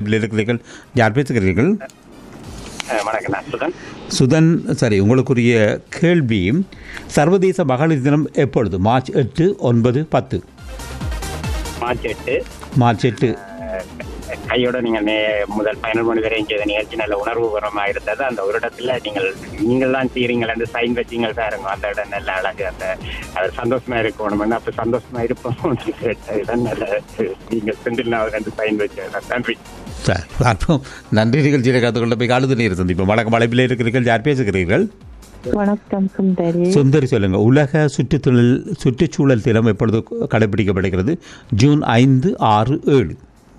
அழைப்பில் இருக்கிறீர்கள் யார் பேசுகிறீர்கள் அஹ் வணக்கம் நான் சுதன் சுதன் சரி உங்களுக்குரிய கேள்வி சர்வதேச மகளிர் தினம் எப்பொழுது மார்ச் எட்டு ஒன்பது பத்து மார்ச் எட்டு மார்ச் எட்டு அஹ், கையோட நீங்கள் நே முதல் பயணம் மணி வரை செய்த நிகழ்ச்சி நல்ல உணர்வுபூர்வமாக இருந்தது அந்த ஒரு இடத்துல நீங்கள் நீங்கள் தான் செய்கிறீங்கள் என்று சைன் வச்சீங்கள் பாருங்க அந்த இடம் நல்ல அழகு அந்த அது சந்தோஷமா இருக்கணும் அப்போ சந்தோஷமா இருப்போம் கேட்டதுதான் நல்ல நீங்கள் செந்தில் ரெண்டு சைன் வச்சது நன்றி சரி பார்ப்போம் நன்றி நிகழ்ச்சியில் கலந்து கொள்ள போய் காலத்து நீர் சந்திப்போம் வணக்கம் அழைப்பில் இருக்கிறீர்கள் யார் பேசுகிறீர்கள் வணக்கம் சுந்தரி சுந்தரி சொல்லுங்க உலக சுற்றுச்சூழல் சுற்றுச்சூழல் தினம் எப்பொழுது கடைபிடிக்கப்படுகிறது ஜூன் ஐந்து ஆறு ஏழு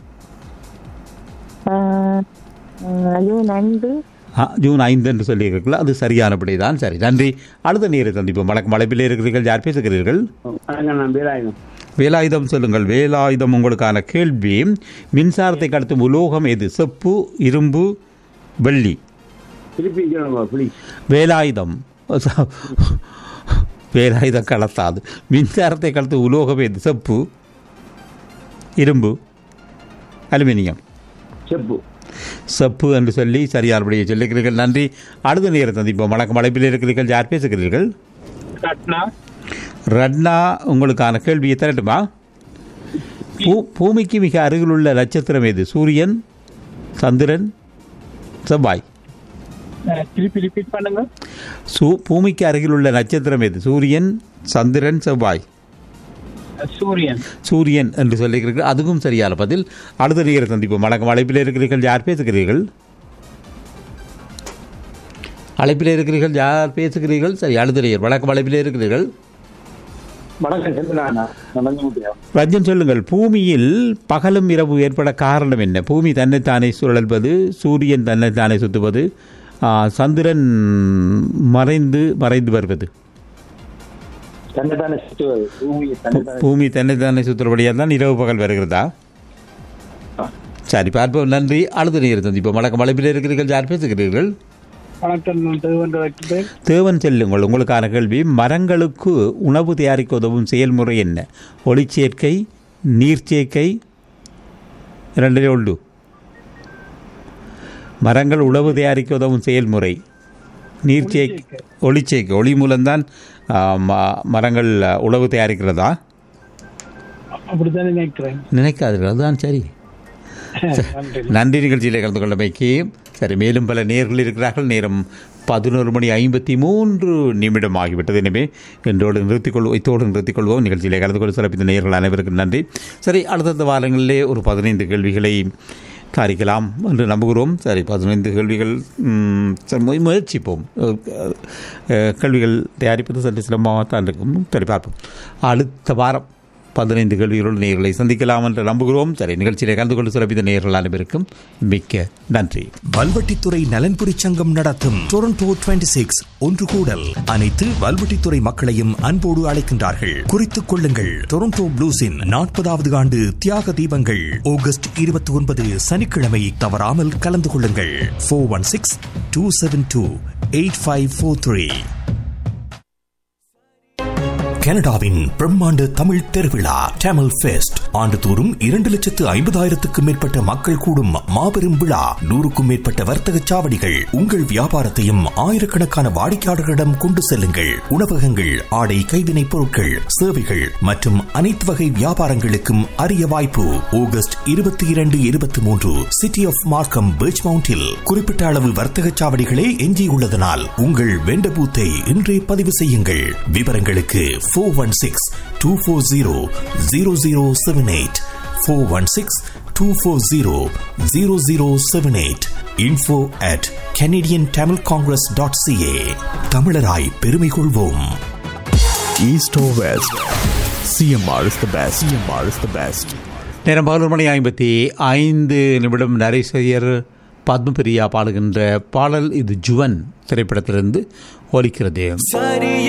ஆஹ், ஆஹ், ஜூன் ஐந்து ஆ, ஜூன் ஐந்து என்று சொல்லியிருக்கீர்கள் அது சரியானபடி தான் சரி நன்றி அடுத்த நீரை சந்திப்போம் வணக்கம் அழைப்பில் இருக்கிறீர்கள் யார் பேசுகிறீர்கள் நான் வீராயுதம் வேலாயுதம் சொல்லுங்கள் வேலாயுதம் உங்களுக்கான கேள்வி மின்சாரத்தை கடத்தும் உலோகம் எது செப்பு இரும்பு வெள்ளி திருப்பி சொல்லுங்க ப்ளீஸ் வேலாயுதம் வேலாயுதம் கடத்தாது மின்சாரத்தை கடத்தும் உலோகம் எது செப்பு இரும்பு அலுமினியம் செப்பு செப்பு என்று சொல்லி சரியானபடியை சொல்லிக்கிறீர்கள் நன்றி அடுத்த நேரம் சந்திப்போம் வணக்கம் அழைப்பில் இருக்கிறீர்கள் யார் பேசுகிறீர்கள் கட்னா ரட்னா உங்களுக்கான கேள்வியை தரட்டுமா பூ பூமிக்கு மிக அருகிலுள்ள நட்சத்திரம் எது சூரியன் சந்திரன் செவ்வாய் திருப்பி ரிப்பீட் பண்ணுங்க சூ பூமிக்கு அருகிலுள்ள நட்சத்திரம் எது சூரியன் சந்திரன் செவ்வாய் சூரியன் சூரியன் என்று சொல்லுகிறீர்கள் அதுவும் சரியான பதில் அடுத்த நேரம் சந்திப்போம் வணக்கம் அழைப்பில் இருக்கிறீர்கள் யார் பேசுகிறீர்கள் அழைப்பில் இருக்கிறீர்கள் யார் பேசுகிறீர்கள் சரி அடுத்த நேர் வணக்கம் அழைப்பில் இருக்கிறீர்கள் வணக்கம் செந்திலாண்ணா நடந்து முடியும் ரஞ்சன் சொல்லுங்கள் பூமியில் பகலும் இரவு ஏற்பட காரணம் என்ன பூமி தன்னைத்தானே சுழல்வது சூரியன் தன்னைத்தானே சுற்றுவது ஆ, சந்திரன் மறைந்து மறைந்து வருவது தன்னைத்தானே சுற்றுவது பூமியை தன்னைத்தானே பூமி தன்னைத்தானே சுற்றுறபடியாக தான் இரவு பகல் வருகிறதா சரி பார்ப்போம் நன்றி அடுத்த நேரம் சந்திப்போம் வணக்கம் அழைப்பில் இருக்கிறீர்கள் யார் பேசுகிறீர்கள் வணக்கம் நான் தேவன் வைக்கிறேன் தேவன் செல்லுங்கள் உங்களுக்கான கேள்வி மரங்களுக்கு உணவு தயாரிக்க உதவும் செயல்முறை என்ன ஒளிச்சேர்க்கை நீர்ச்சேர்க்கை இரண்டிலே உண்டு மரங்கள் உணவு தயாரிக்க உதவும் செயல்முறை நீர்ச்சேர்க்கை ஒளிச்சேர்க்கை ஒளி மூலம்தான் ஆ, ம- மரங்கள் ஆ, உணவு தயாரிக்கிறதா அப்படித்தான் நினைக்கிறேன் நினைக்காதீர்கள் அதுதான் சரி நன்றி நிகழ்ச்சியில் கலந்து கொண்டமைக்கு சரி மேலும் பல நேர்கள் இருக்கிறார்கள் நேரம் பதினோரு மணி ஐம்பத்தி மூன்று நிமிடம் ஆகிவிட்டது எனவே என்றோடு நிறுத்திக்கொள்வோம் இத்தோடு நிறுத்திக்கொள்வோம் நிகழ்ச்சியிலே கலந்து கொண்டு சிறப்பித்த நேர்கள் அனைவருக்கும் நன்றி சரி அடுத்தடுத்த வாரங்களிலே ஒரு பதினைந்து கேள்விகளை காரிக்கலாம் என்று நம்புகிறோம் சரி பதினைந்து கேள்விகள் ம், சரி, முய- முயற்சிப்போம் அஹ், அஹ், கேள்விகள் தயாரிப்பது சற்று சிரமமாக தான் இருக்கும் சரி பார்ப்போம் அடுத்த வாரம் பதினைந்து கேள்விகளோடு நேர்களை சந்திக்கலாம் என்று நம்புகிறோம் சரி நிகழ்ச்சியிலே கலந்து கொண்டு சிறப்பித்த நேர்கள் அனைவருக்கும் மிக்க நன்றி வல்வெட்டித்துறை நலன்புரி சங்கம் நடத்தும் டொரண்டோ 26 சிக்ஸ் ஒன்று கூடல் அனைத்து வல்வெட்டித்துறை மக்களையும் அன்போடு அழைக்கின்றார்கள் குறித்துக் கொள்ளுங்கள் டொரண்டோ ப்ளூஸின் நாற்பதாவது ஆண்டு தியாக தீபங்கள் ஆகஸ்ட் இருபத்தி ஒன்பது சனிக்கிழமை தவறாமல் கலந்து கொள்ளுங்கள் four one six two seven two eight five four three கனடாவின் பிரம்மாண்ட தமிழ் திருவிழா டேமல் ஃபெஸ்ட் ஆண்டுதோறும் இரண்டு லட்சத்து ஐம்பதாயிரத்துக்கும் மேற்பட்ட மக்கள் கூடும் மாபெரும் விழா நூறுக்கும் மேற்பட்ட வர்த்தக சாவடிகள் உங்கள் வியாபாரத்தையும் ஆயிரக்கணக்கான வாடிக்கையாளர்களிடம் கொண்டு செல்லுங்கள் உணவகங்கள் ஆடை கைவினைப் பொருட்கள் சேவைகள் மற்றும் அனைத்து வகை வியாபாரங்களுக்கும் அரிய வாய்ப்பு ஆகஸ்ட் இருபத்தி இரண்டு இருபத்தி மூன்று சிட்டி ஆஃப் மார்க்கம் பீச் மவுண்டில் குறிப்பிட்ட அளவு வர்த்தக சாவடிகளே எஞ்சியுள்ளதனால் உங்கள் வெண்ட பூத்தை இன்றே பதிவு செய்யுங்கள் விவரங்களுக்கு four one six two four zero zero zero seven eight four one six two four zero zero zero seven eight info at Canadian Tamil congress dot C A தமிழராய் பெருமை கொள்வோம் East or West? CMR is the best. CMR is the best. நேரம் பதினொரு மணி ஐம்பத்தி ஐந்து நிமிடம் நரேசையர் பத்மபிரியா பாடுகின்ற பாடல் இது ஜுவன் திரைப்படத்திலிருந்து ஒலிக்கிறது சரியா